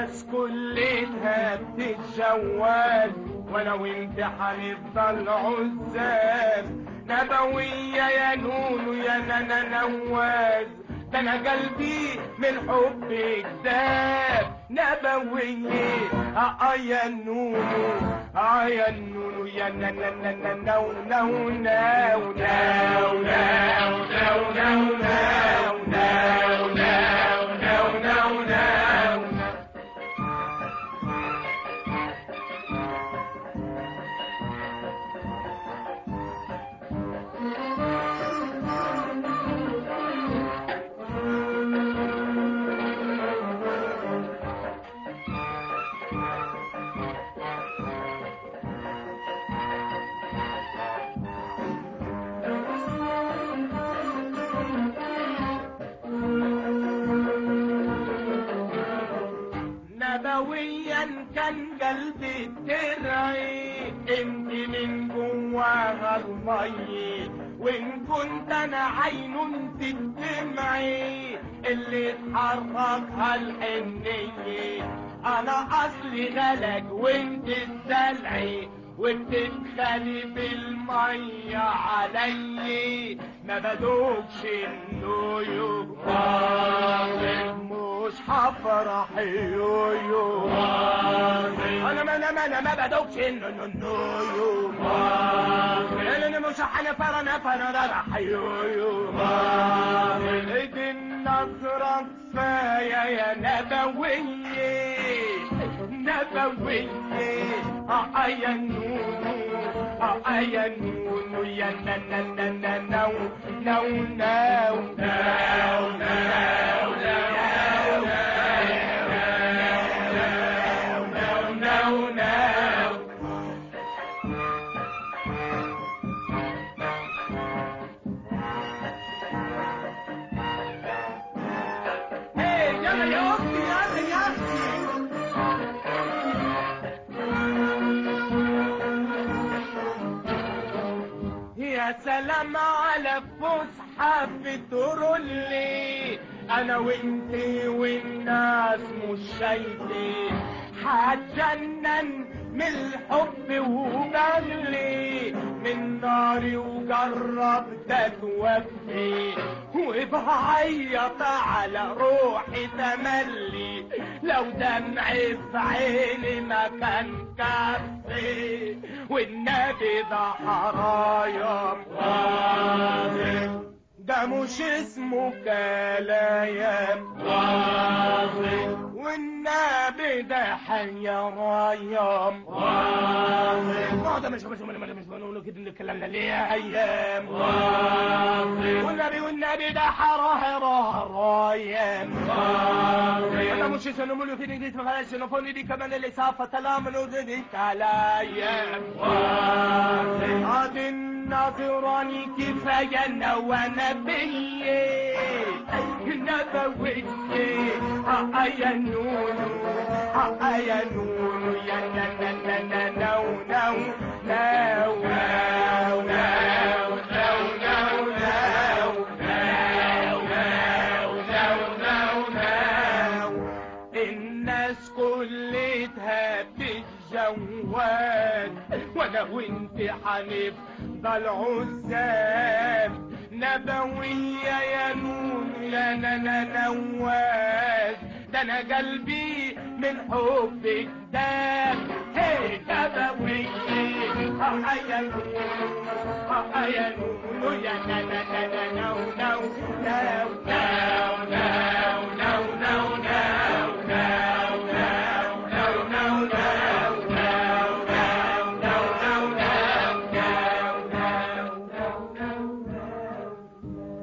الناس كلها بتتجوز وانا وانت هنفضل عزاب نبوية يا نونو يا نانا نواز ده انا قلبي من حبك داب نبوية اه يا نونو اه يا نونو يا نانا نانا نو نو نو نو نو نو نو نو نو نو نو نو نو نبويا كان قلبي ترعي انت من جواها المي وان كنت انا عين تدمعي اللي اتحركها الحنية انا اصلي غلق وانت الدلعي وبتدخلي بالمية علي ما بدوكش النيو مش هفرح يويو انا ما انا ما انا ما بدوكش النيو انا مش هنفر انا فرح يويو ايدي النظرة كفاية يا نبوية نبوية اه يا نونو اه يا نونو يا نا نا نا نا نو نو نو نو نو نو نو نو Hey, يلا يا اختي يلا يا اختي يا سلام على فسحة في ترولي انا وانتي والناس مش شايفين هتجنن من الحب وبغلي من ناري وجربت اتوفي وبعيط على روحي تملي لو دمعي في عيني ما كان كفي والنبي ده حرايا واضح ده مش اسمه كلايم واضح والنبي ده حيا رايم واضح ما ده مش مش مش مش بنقول كده اللي كلامنا ليه ايام واضح والنبي والنبي ده حراه راه رايم واضح ده مش سنقول كده دي تبغى سنفوني دي كمان اللي سافة كلام دي كلايم واضح هذه النظراني كفاية وانا بيه نبوية ها يا نونو ها يا نونو يا نا نا نا نا نو نو نو نو نو نو نو نو نو نو الناس كلتها بتتجوز وانا وانت هنفضل عزاب نبوية يا نون يا نانا نواز ده انا قلبي من حبك داب هي نبوية اه يا نون اه يا نون يا نانا نانا نو نو